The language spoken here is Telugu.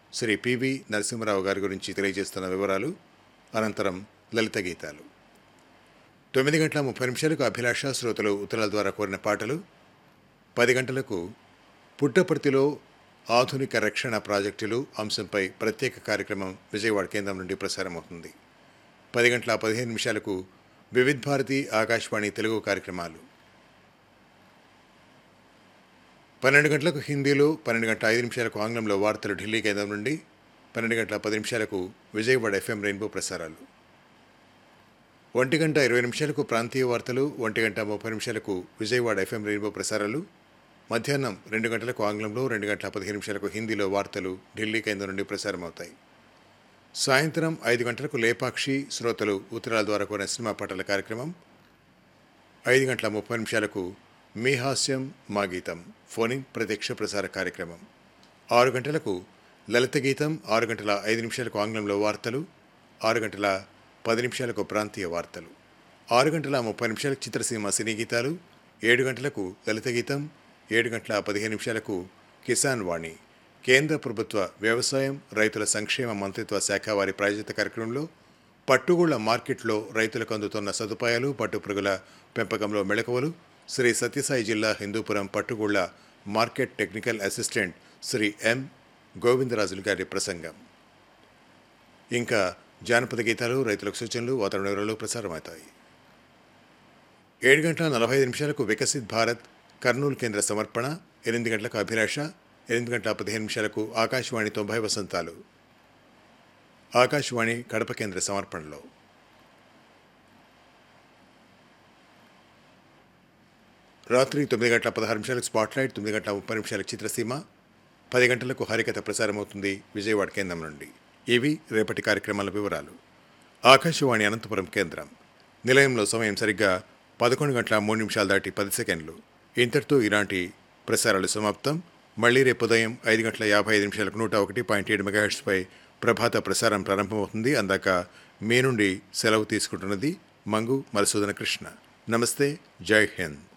శ్రీ పివి నరసింహరావు గారి గురించి తెలియజేస్తున్న వివరాలు అనంతరం లలిత గీతాలు తొమ్మిది గంటల ముప్పై నిమిషాలకు అభిలాష శ్రోతలు ఉత్తరాల ద్వారా కోరిన పాటలు పది గంటలకు పుట్టపర్తిలో ఆధునిక రక్షణ ప్రాజెక్టులు అంశంపై ప్రత్యేక కార్యక్రమం విజయవాడ కేంద్రం నుండి ప్రసారమవుతుంది పది గంటల పదిహేను నిమిషాలకు వివిధ్ భారతి ఆకాశవాణి తెలుగు కార్యక్రమాలు పన్నెండు గంటలకు హిందీలో పన్నెండు గంటల ఐదు నిమిషాలకు ఆంగ్లంలో వార్తలు ఢిల్లీ కేంద్రం నుండి పన్నెండు గంటల పది నిమిషాలకు విజయవాడ ఎఫ్ఎం రెయిన్బో ప్రసారాలు ఒంటి గంట ఇరవై నిమిషాలకు ప్రాంతీయ వార్తలు ఒంటి గంట ముప్పై నిమిషాలకు విజయవాడ ఎఫ్ఎం రెయిన్బో ప్రసారాలు మధ్యాహ్నం రెండు గంటలకు ఆంగ్లంలో రెండు గంటల పదిహేను నిమిషాలకు హిందీలో వార్తలు ఢిల్లీ కేంద్రం నుండి ప్రసారమవుతాయి సాయంత్రం ఐదు గంటలకు లేపాక్షి శ్రోతలు ఉత్తరాల ద్వారా కోరిన సినిమా పాటల కార్యక్రమం ఐదు గంటల ముప్పై నిమిషాలకు మీ హాస్యం మా గీతం ఫోనింగ్ ప్రత్యక్ష ప్రసార కార్యక్రమం ఆరు గంటలకు లలిత గీతం ఆరు గంటల ఐదు నిమిషాలకు ఆంగ్లంలో వార్తలు ఆరు గంటల పది నిమిషాలకు ప్రాంతీయ వార్తలు ఆరు గంటల ముప్పై నిమిషాలకు చిత్రసీమ సినీ గీతాలు ఏడు గంటలకు లలిత గీతం ఏడు గంటల పదిహేను నిమిషాలకు కిసాన్ వాణి కేంద్ర ప్రభుత్వ వ్యవసాయం రైతుల సంక్షేమ మంత్రిత్వ శాఖ వారి ప్రాయోజిత కార్యక్రమంలో పట్టుగూళ్ల మార్కెట్లో రైతులకు అందుతున్న సదుపాయాలు పట్టుపురుగుల పెంపకంలో మెళకువలు శ్రీ సత్యసాయి జిల్లా హిందూపురం పట్టుగూళ్ల market technical assistant Sri M Govindarajulu గారి ప్రసంగం ఇంకా జానపద గీతాలు రైతులకు సూచనలు వాతావరణ వివరాలు ప్రసారమవుతాయి ఏడు గంటల నలభై ఐదు నిమిషాలకు వికసిత్ భారత్ కర్నూలు కేంద్ర సమర్పణ ఎనిమిది గంటలకు అభిలాష ఎనిమిది గంటల పదిహేను నిమిషాలకు ఆకాశవాణి తొంభై వసంతాలు ఆకాశవాణి కడప కేంద్ర సమర్పణలో రాత్రి తొమ్మిది గంటల పదహారు నిమిషాలకు స్పాట్లైట్ తొమ్మిది గంటల ముప్పై నిమిషాలకు చిత్రసీమ పది గంటలకు హరికథ ప్రసారమవుతుంది విజయవాడ కేంద్రం నుండి ఇవి రేపటి కార్యక్రమాల వివరాలు ఆకాశవాణి అనంతపురం కేంద్రం నిలయంలో సమయం సరిగ్గా పదకొండు గంటల మూడు నిమిషాలు దాటి పది సెకండ్లు ఇంతటితో ఇలాంటి ప్రసారాలు సమాప్తం మళ్ళీ రేపు ఉదయం ఐదు గంటల యాభై ఐదు నిమిషాలకు నూట ఒకటి పాయింట్ ఏడు మెగాహెట్స్పై ప్రభాత ప్రసారం ప్రారంభమవుతుంది అందాక మీ నుండి సెలవు తీసుకుంటున్నది మంగు మధుసూదన కృష్ణ నమస్తే జై హింద్